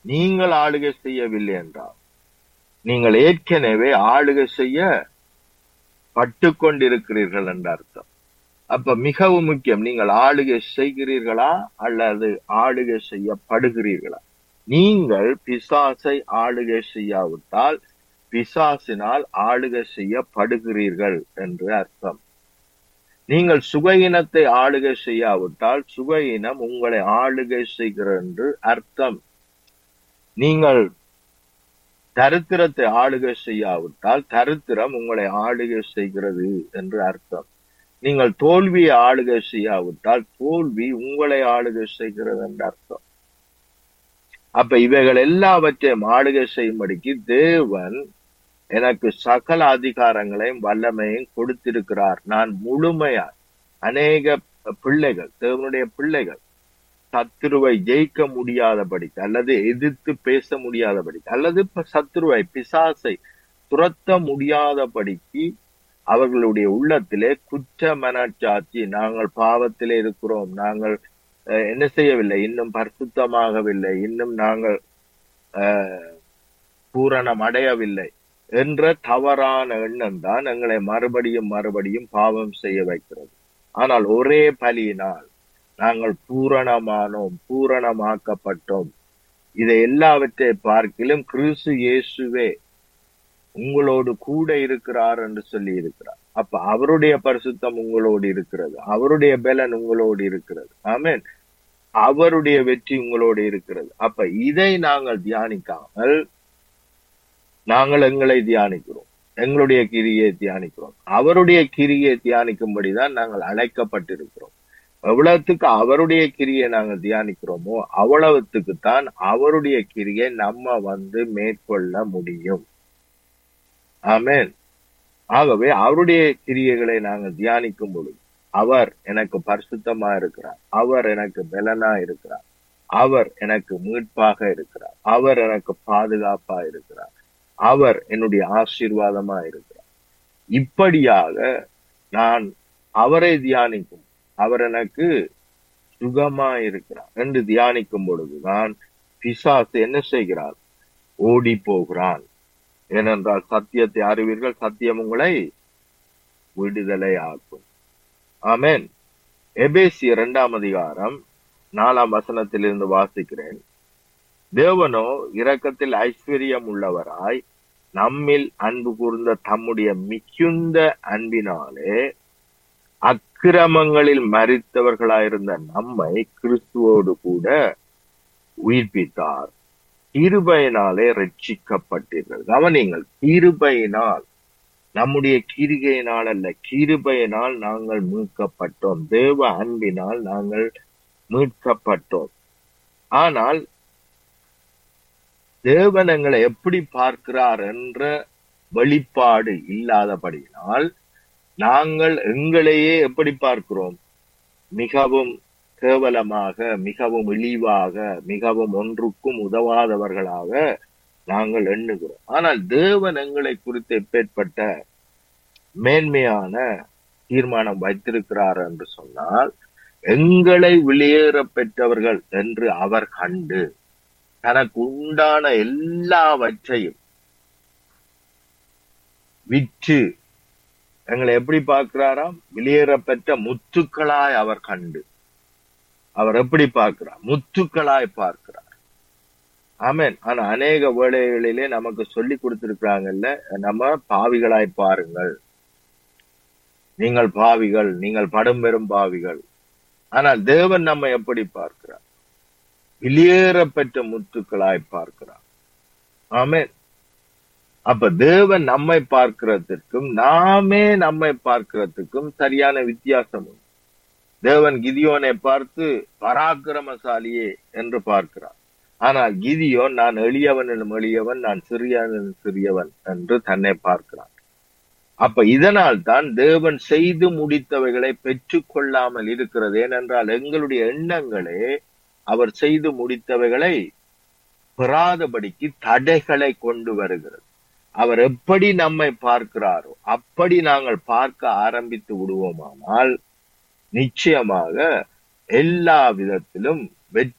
நீங்கள் ஆளுகை செய்யவில்லை என்றால் நீங்கள் ஏற்கனவே ஆளுகை செய்ய பட்டு கொண்டிருக்கிறீர்கள் என்ற அர்த்தம் அப்ப மிகவும் முக்கியம் நீங்கள் ஆளுகை செய்கிறீர்களா அல்லது ஆளுகை செய்யப்படுகிறீர்களா நீங்கள் பிசாசை ஆளுகை செய்யாவிட்டால் பிசாசினால் ஆளுகை செய்யப்படுகிறீர்கள் என்று அர்த்தம் நீங்கள் சுகையினத்தை ஆளுகை செய்யாவிட்டால் சுகையினம் உங்களை ஆளுகை செய்கிறது என்று அர்த்தம் நீங்கள் தரித்திரத்தை ஆளுகை செய்யாவிட்டால் தரித்திரம் உங்களை ஆளுகை செய்கிறது என்று அர்த்தம் நீங்கள் தோல்வியை ஆளுகை செய்யாவிட்டால் தோல்வி உங்களை ஆளுகை செய்கிறது என்று அர்த்தம் அப்ப இவைகள் எல்லாவற்றையும் ஆளுகை செய்யும்படிக்கு தேவன் எனக்கு சகல அதிகாரங்களையும் வல்லமையும் கொடுத்திருக்கிறார் நான் முழுமையாய் அநேக பிள்ளைகள் தேவனுடைய பிள்ளைகள் சத்துருவை ஜெயிக்க முடியாதபடிக்கு அல்லது எதிர்த்து பேச முடியாதபடிக்கு அல்லது சத்துருவை பிசாசை துரத்த முடியாதபடிக்கு அவர்களுடைய உள்ளத்திலே குற்ற மனச்சாட்சி நாங்கள் பாவத்திலே இருக்கிறோம் நாங்கள் என்ன செய்யவில்லை இன்னும் பரிசுத்தமாகவில்லை இன்னும் நாங்கள் பூரணம் அடையவில்லை என்ற தவறான எண்ணம் தான் எங்களை மறுபடியும் மறுபடியும் பாவம் செய்ய வைக்கிறது ஆனால் ஒரே பலியினால் நாங்கள் பூரணமானோம் பூரணமாக்கப்பட்டோம் இதை எல்லாவற்றை பார்க்கிலும் கிறிஸ்து இயேசுவே உங்களோடு கூட இருக்கிறார் என்று சொல்லி இருக்கிறார் அப்ப அவருடைய பரிசுத்தம் உங்களோடு இருக்கிறது அவருடைய பலன் உங்களோடு இருக்கிறது ஆமேன் அவருடைய வெற்றி உங்களோடு இருக்கிறது அப்ப இதை நாங்கள் தியானிக்காமல் நாங்கள் எங்களை தியானிக்கிறோம் எங்களுடைய கிரியை தியானிக்கிறோம் அவருடைய கிரியை தியானிக்கும்படிதான் நாங்கள் அழைக்கப்பட்டிருக்கிறோம் எவ்வளவுக்கு அவருடைய கிரியை நாங்கள் தியானிக்கிறோமோ அவ்வளவுத்துக்கு தான் அவருடைய கிரியை நம்ம வந்து மேற்கொள்ள முடியும் ஆமேன் ஆகவே அவருடைய கிரியைகளை நாங்கள் தியானிக்கும் பொழுது அவர் எனக்கு பரிசுத்தமா இருக்கிறார் அவர் எனக்கு பலனா இருக்கிறார் அவர் எனக்கு மீட்பாக இருக்கிறார் அவர் எனக்கு பாதுகாப்பா இருக்கிறார் அவர் என்னுடைய ஆசீர்வாதமா இருக்கிறார் இப்படியாக நான் அவரை தியானிக்கும் அவர் எனக்கு சுகமா இருக்கிறார் என்று தியானிக்கும் பொழுது நான் பிசாசு என்ன செய்கிறார் ஓடி போகிறான் ஏனென்றால் சத்தியத்தை அறிவீர்கள் சத்தியம் உங்களை விடுதலை ஆக்கும் ஆமேன் எபேசி இரண்டாம் அதிகாரம் நாலாம் வசனத்திலிருந்து வாசிக்கிறேன் தேவனோ இரக்கத்தில் ஐஸ்வர்யம் உள்ளவராய் நம்மில் அன்பு கூர்ந்த தம்முடைய மிகுந்த அன்பினாலே அக்கிரமங்களில் மறித்தவர்களாயிருந்த நம்மை கிறிஸ்துவோடு கூட உயிர்ப்பித்தார் கிருபையினாலே ரட்சிக்கப்பட்டீர்கள் கவனிங்கள் கிருபையினால் நம்முடைய கிரிகையினால் அல்ல கிருபையினால் நாங்கள் மீட்கப்பட்டோம் தேவ அன்பினால் நாங்கள் மீட்கப்பட்டோம் ஆனால் தேவன் எங்களை எப்படி பார்க்கிறார் என்ற வெளிப்பாடு இல்லாதபடியினால் நாங்கள் எங்களையே எப்படி பார்க்கிறோம் மிகவும் கேவலமாக மிகவும் இழிவாக மிகவும் ஒன்றுக்கும் உதவாதவர்களாக நாங்கள் எண்ணுகிறோம் ஆனால் தேவன் எங்களை குறித்து எப்பேற்பட்ட மேன்மையான தீர்மானம் வைத்திருக்கிறார் என்று சொன்னால் எங்களை வெளியேற பெற்றவர்கள் என்று அவர் கண்டு தனக்கு உண்டான எல்லாவற்றையும் விற்று எங்களை எப்படி பார்க்கிறாராம் வெளியேற பெற்ற முத்துக்களாய் அவர் கண்டு அவர் எப்படி பார்க்கிறார் முத்துக்களாய் பார்க்கிறார் ஆமேன் ஆனா அநேக வேளைகளிலே நமக்கு சொல்லி கொடுத்திருக்கிறாங்கல்ல நம்ம பாவிகளாய் பாருங்கள் நீங்கள் பாவிகள் நீங்கள் படம் பெறும் பாவிகள் ஆனால் தேவன் நம்ம எப்படி பார்க்கிறார் வெளியேற பெற்ற முத்துக்களாய் பார்க்கிறார் ஆமேன் அப்ப தேவன் நம்மை பார்க்கிறதுக்கும் நாமே நம்மை பார்க்கிறதுக்கும் சரியான வித்தியாசம் உண்டு தேவன் கிதியோனை பார்த்து பராக்கிரமசாலியே என்று பார்க்கிறார் ஆனால் கிதியோன் நான் எளியவனிலும் எளியவன் நான் சிறியவனிலும் சிறியவன் என்று தன்னை பார்க்கிறான் அப்ப இதனால் தான் தேவன் செய்து முடித்தவைகளை பெற்றுக் கொள்ளாமல் இருக்கிறது ஏனென்றால் எங்களுடைய எண்ணங்களே அவர் செய்து முடித்தவைகளை பெறாதபடிக்கு தடைகளை கொண்டு வருகிறது அவர் எப்படி நம்மை பார்க்கிறாரோ அப்படி நாங்கள் பார்க்க ஆரம்பித்து விடுவோமானால் நிச்சயமாக எல்லா விதத்திலும்